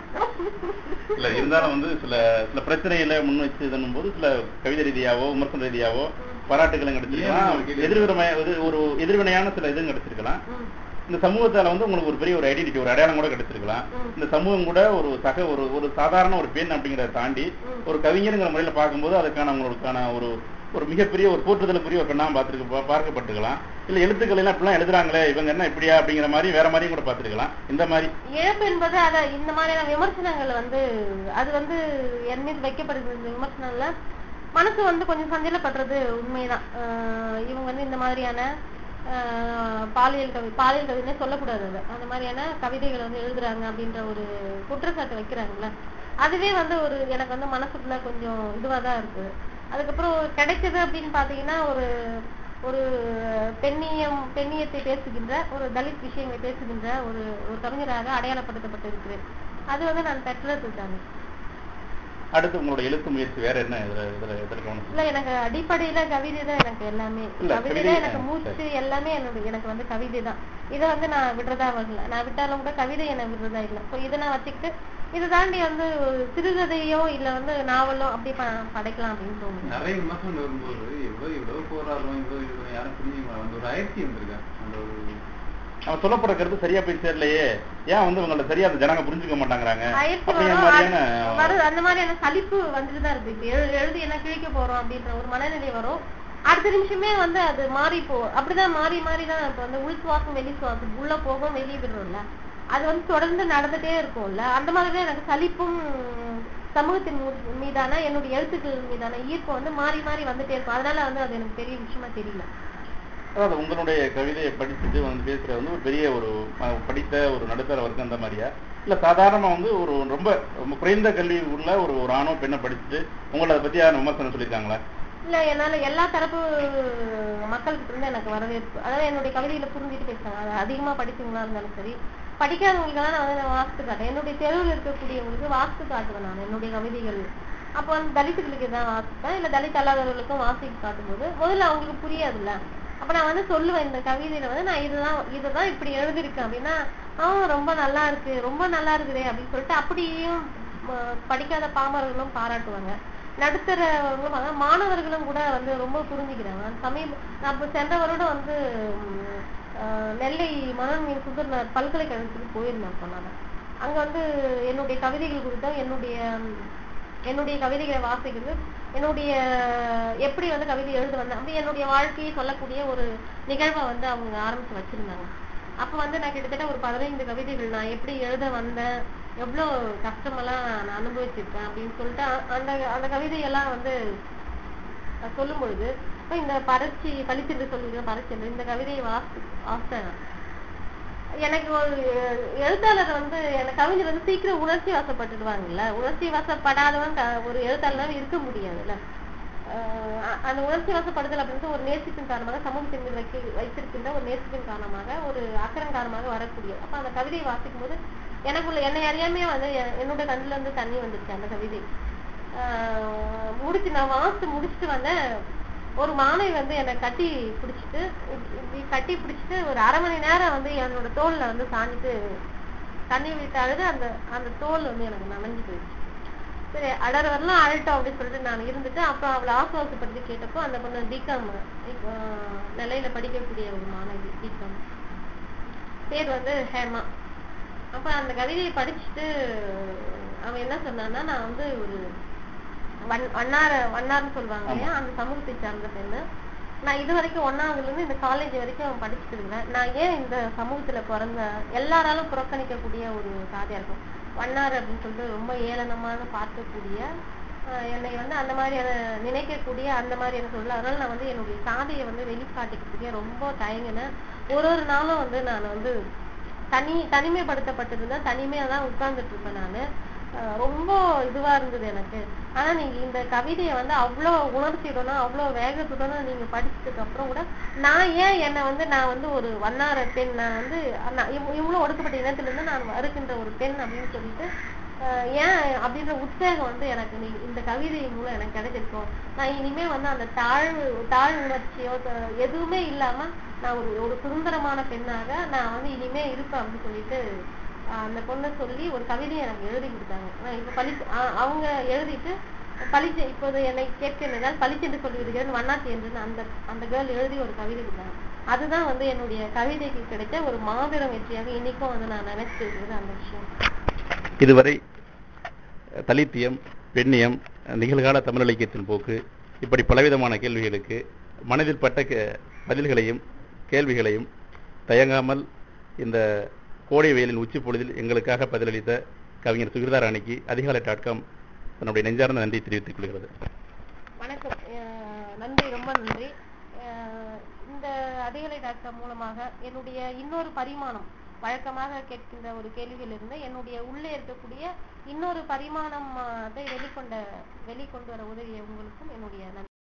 இல்ல இருந்தாலும் வந்து சில சில பிரச்சனைகளை முன் வச்சு போது சில கவிதை ரீதியாவோ விமர்சன ரீதியாவோ பாராட்டுகளும் கிடைச்சிருக்கலாம் ஏன் எதிர்வினை ஒரு எதிர்வினையான சில இதுவும் கிடைச்சிருக்கலாம் ம், இந்த சமூகத்தால வந்து உங்களுக்கு ஒரு பெரிய ஒரு ஐடென்டிட்டி ஒரு அடையாளம் கூட கிடைச்சிருக்கலாம் ம். இந்த சமூகம் கூட ஒரு சக ஒரு ஒரு சாதாரண ஒரு பெண் அப்படிங்கிறத தாண்டி ம். ஒரு கவிஞருங்கிற முறையில பார்க்கும்போது அதுக்கான உங்களுக்கான ஒரு ஒரு மிகப்பெரிய ஒரு போற்றுதலுக்குரிய ஒரு பெண்ணா பார்த்துருக்கு பா- பார்க்கப்பட்டிருக்கலாம் இல்ல எழுத்துக்கள் எல்லாம் இப்படிலாம் எழுதுறாங்களே இவங்க என்ன இப்படியா அப்படிங்கிற மாதிரி வேற மாதிரியும் கூட பார்த்திருக்கலாம் இந்த மாதிரி இழப்பு என்பது அத இந்த மாதிரியான விமர்சனங்கள் வந்து அது வந்து என் மீது வைக்கப்படுகிற இந்த விமர்சனம்ல மனசு வந்து கொஞ்சம் சஞ்சலப்படுறது உண்மைதான் ஆஹ் இவங்க வந்து இந்த மாதிரியான ஆஹ் பாலியல் கவி பாலியல் கவிதைனே சொல்லக்கூடாது அது அந்த மாதிரியான கவிதைகளை வந்து எழுதுறாங்க அப்படின்ற ஒரு குற்றச்சாட்டு வைக்கிறாங்கல்ல அதுவே வந்து ஒரு எனக்கு வந்து மனசுக்குள்ள கொஞ்சம் இதுவா தான் இருக்கு அதுக்கப்புறம் கிடைச்சது அப்படின்னு பாத்தீங்கன்னா ஒரு ஒரு பெண்ணியம் பெண்ணியத்தை பேசுகின்ற ஒரு தலித் விஷயங்களை பேசுகின்ற ஒரு ஒரு கவிஞராக அடையாளப்படுத்தப்பட்டிருக்கிறேன் அது வந்து நான் பெற்றது தானே அடுத்து உங்களோட எழுத்து முயற்சி வேற என்ன இதுல இதுல இதுல கவனம் இல்ல எனக்கு அடிப்படையில கவிதை தான் எனக்கு எல்லாமே இல்ல, கவிதை கவிதை, தான் எனக்கு ஆ, மூச்சு எல்லாமே என்னோட எனக்கு வந்து கவிதை தான் இதை வந்து நான் விடுறதா வரல நான் விட்டாலும் கூட கவிதை என்ன விடுறதா இல்லை ஸோ இதை நான் வச்சுக்கிட்டு இதை தாண்டி வந்து ஒரு சிறுகதையோ இல்ல வந்து நாவலோ அப்படி ப- படைக்கலாம் அப்படின்னு தோணுது நிறைய விமர்சனம் வரும்போது எவ்வளவு எவ்வளவு போராடுறோம் இவ்வளவு இவ்வளவு யாரும் புரிஞ்சுக்க அந்த ஒரு அயற்சி வந்திருக்கா அந்த ஒரு அவன் சொல்லப்படுற கருத்து சரியா போய் சேரலையே ஏன் வந்து உங்களை சரியா அந்த ஜனங்க புரிஞ்சுக்க மாட்டாங்கறாங்க அயற்சி அப்படிங்கிற வரும் மாதிரியான அது- வருது அந்த மாதிரியான சலிப்பு வந்துட்டு தான் இருக்கு இப்ப எழு எழுதி என்ன கிழிக்க போறோம் அப்படின்ற ஒரு மனநிலை வரும் அடுத்த நிமிஷமே வந்து அது மாறி போ அப்படிதான் மாறி மாறி தான் இப்ப வந்து உள் சுவாசம் வெளி சுவாசம் உள்ள போகும் வெளியே விடுறோம்ல அது வந்து தொடர்ந்து நடந்துட்டே இருக்கும்ல அந்த மாதிரி தான் எனக்கு சலிப்பும் சமூகத்தின் மீ- மீதான என்னுடைய எழுத்துக்கள் மீதான ஈர்ப்பு வந்து மாறி மாறி வந்துட்டே இருக்கும் அதனால வந்து அது எனக்கு பெரிய விஷயமா தெரியல அதாவது உங்களுடைய கவிதையை படிச்சுட்டு வந்து பேசுறது வந்து ஒரு பெரிய ஒரு அஹ், படித்த ஒரு நடுத்தர வர்க்கம் அந்த மாதிரியா இல்ல சாதாரணமா வந்து ஒரு ரொம்ப ரொம்ப குறைந்த கல்வி உள்ள ஒரு ஒரு ஆணோ பெண்ணை படிச்சுட்டு உங்களை அதை பத்தி யாரும் விமர்சனம் சொல்லியிருக்காங்களா இல்ல என்னால எல்லா தரப்பு மக்கள்கிட்ட இருந்து எனக்கு வரவேற்பு அதாவது என்னுடைய கவிதையில புரிஞ்சுட்டு பேசுறாங்க அது அதிகமா படிச்சவங்களா இருந்தாலும் சரி படிக்காதவங்களுக்கெல்லாம் நான் வந்து நான் வாசித்து காட்டேன் என்னுடைய தெருவில் இருக்கக்கூடியவங்களுக்கு வாசித்து காட்டுவேன் நான் என்னுடைய கவிதைகள் அப்போ வந்து தலித்துகளுக்கு தான் வாசிப்பேன் இல்ல தலித் அல்லாதவர்களுக்கும் வாசித்து காட்டும்போது முதல்ல அவங்களுக்கு புரியாதுல்ல அப்ப நான் வந்து சொல்லுவேன் இந்த கவிதையில வந்து நான் இதுதான் இதுதான் இப்படி எழுதியிருக்கேன் அப்படின்னா ஆஹ் ரொம்ப நல்லா இருக்கு ரொம்ப நல்லா இருக்குதே அப்படின்னு சொல்லிட்டு அப்படியும் ம- படிக்காத பாமரர்களும் பாராட்டுவாங்க நடுத்தரவர்களும் அதாவது மாணவர்களும் கூட வந்து ரொம்ப புரிஞ்சுக்கிறாங்க அந்த சமீப நான் இப்ப சென்ற வருடம் வந்து உம், ஆஹ், நெல்லை மனோன்மீன் சுந்தர் பல்கலைக்கழகத்துக்கு போயிருந்தேன் அப்ப நான் அங்க வந்து என்னுடைய கவிதைகள் குறித்தும் என்னுடைய உம், என்னுடைய கவிதைகளை வாசிக்கிறது என்னுடைய எப்படி வந்து கவிதை எழுத வந்தேன் அப்படி என்னுடைய வாழ்க்கையை சொல்லக்கூடிய ஒரு நிகழ்வை வந்து அவங்க ஆரம்பிச்சு வச்சிருந்தாங்க அப்ப வந்து நான் கிட்டத்தட்ட ஒரு பதினைந்து கவிதைகள் நான் எப்படி எழுத வந்தேன் எவ்வளோ கஷ்டமெல்லாம் நான் அனுபவிச்சிருக்கேன் அப்படின்னு சொல்லிட்டு அ- அந்த அந்த கவிதையெல்லாம் வந்து நான் சொல்லும் பொழுது இப்ப இந்த பரட்சி பளிச்சென்று சொல்லுகிற பரட்சென்று இந்த கவிதையை வாசி வாசித்தேன் நான். எனக்கு ஒரு எழுத்தாளர் வந்து எனக்கு கவிஞர் வந்து சீக்கிரம் உணர்ச்சி வசப்பட்டுடுவாங்கல்ல உணர்ச்சி வசப்படாதவன் க- ஒரு எழுத்தாளர் இருக்க முடியாதுல்ல ஆஹ் அ- அந்த உணர்ச்சி வசப்படுதல் அப்படின்றது ஒரு நேசிப்பின் காரணமாக சமூகத்தின் மீது வைக்க வைத்திருக்கின்ற ஒரு நேசிப்பின் காரணமாக ஒரு அக்கறம் காரணமாக வரக்கூடிய அப்ப அந்த கவிதையை வாசிக்கும் போது எனக்குள்ள என்னை அறியாமே வந்து எ- என்னோட கண்ணுல இருந்து தண்ணி வந்துருச்சு அந்த கவிதை ஆஹ் முடிச்சு நான் வாசித்து முடிச்சுட்டு வந்தேன் ஒரு மாணவி வந்து என்னை கட்டி பிடிச்சிட்டு இப்படி இப்படி கட்டி பிடிச்சிட்டு ஒரு அரை மணி நேரம் வந்து என்னோட தோல்ல வந்து சாஞ்சிட்டு தண்ணி விட்டு அழுது அந்த அந்த தோல் வந்து எனக்கு நனைஞ்சு போயிடுச்சு சரி அடற வரலாம் அழட்டும் அப்படின்னு சொல்லிட்டு நான் இருந்துட்டு அப்புறம் அவளை ஆசுவாசப்படுத்தி கேட்டப்போ அந்த பொண்ணு பிகாம் நிலையில படிக்கக்கூடிய ஒரு மாணவி பிகாம் பேர் வந்து ஹேமா அப்ப அந்த கவிதையை படிச்சுட்டு அவன் என்ன சொன்னான்னா நான் வந்து ஒரு வண்- வண்ணார வண்ணார்னு சொல்லுவாங்க இல்லையா அந்த சமூகத்தை சார்ந்த பெண்ணு நான் இது வரைக்கும் ஒன்னாவதுல இருந்து இந்த காலேஜ் வரைக்கும் படிச்சுட்டு இருக்கிறேன் நான் ஏன் இந்த சமூகத்துல பிறந்த எல்லாராலும் புறக்கணிக்கக்கூடிய ஒரு சாதியா இருக்கும் வண்ணார் அப்படின்னு சொல்லிட்டு ரொம்ப ஏளனமாக பார்க்கக்கூடிய ஆஹ் என்னை வந்து அந்த மாதிரியான நினைக்கக்கூடிய அந்த மாதிரியான சொல்ல அதனால நான் வந்து என்னுடைய சாதியை வந்து வெளிக்காட்டிக்கிறதுக்கே ரொம்ப தயங்கினேன் ஒரு ஒரு நாளும் வந்து நான் வந்து தனி தனிமைப்படுத்தப்பட்டிருந்தேன் தனிமையா தான் உட்கார்ந்துட்டு இருப்பேன் நானு ஆஹ் ரொம்ப இதுவா இருந்தது எனக்கு ஆனா நீங்க இந்த கவிதையை வந்து அவ்வளவு உணர்ச்சியுடனும் அவ்வளவு வேகத்துடனும் நீங்க படிச்சதுக்கு அப்புறம் கூட நான் ஏன் என்னை வந்து நான் வந்து ஒரு வண்ணார பெண் நான் வந்து நான் இவ்- இவ்வளவு ஒடுக்கப்பட்ட இனத்துல இருந்து நான் வருகின்ற ஒரு பெண் அப்படின்னு சொல்லிட்டு ஆஹ் ஏன் அப்படின்ற உத்வேகம் வந்து எனக்கு நீ இந்த கவிதை மூலம் எனக்கு கிடைச்சிருக்கும் நான் இனிமே வந்து அந்த தாழ்வு தாழ் உணர்ச்சியோ த- எதுவுமே இல்லாம நான் ஒரு ஒரு சுதந்திரமான பெண்ணாக நான் வந்து இனிமே இருப்பேன் அப்படின்னு சொல்லிட்டு ஆஹ் அந்த பொண்ணை சொல்லி ஒரு கவிதையை எனக்கு எழுதி கொடுத்தாங்க நான் இப்ப பளி ஆஹ் அவங்க எழுதிட்டு பளிச்சு இப்போது என்னை கேட்கிறதால் பளிச்சென்று சொல்லி விடுகிறேன் வண்ணாத்தி என்று அந்த அந்த கேர்ள் எழுதி ஒரு கவிதை கொடுத்தாங்க அதுதான் வந்து என்னுடைய கவிதைக்கு கிடைச்ச ஒரு மாபெரும் வெற்றியாக இன்னைக்கும் வந்து நான் நினைச்சிட்டு இருக்கிறது அந்த விஷயம் இதுவரை தலித்தியம் பெண்ணியம் நிகழ்கால தமிழ் இலக்கியத்தின் போக்கு இப்படி பலவிதமான கேள்விகளுக்கு மனதில் பட்ட கே- பதில்களையும் கேள்விகளையும் தயங்காமல் இந்த கோடை வெயிலின் உச்சி பொழுதில் எங்களுக்காக பதிலளித்த கவிஞர் சுகிர்தா ராணிக்கு அதிகாலை டாட் காம் தன்னுடைய நெஞ்சார்ந்த நன்றி தெரிவித்துக் கொள்கிறது வணக்கம் அஹ் நன்றி ரொம்ப நன்றி அஹ் இந்த அதிகலை டாக்டர் மூலமாக என்னுடைய இன்னொரு பரிமாணம் வழக்கமாக கேட்கின்ற ஒரு கேள்வியிலிருந்து என்னுடைய உள்ளே இருக்கக்கூடிய இன்னொரு பரிமாணம் அதை வெளிக்கொண்ட வெளிக்கொண்டு வர உதவிய உங்களுக்கும் என்னுடைய நன்றி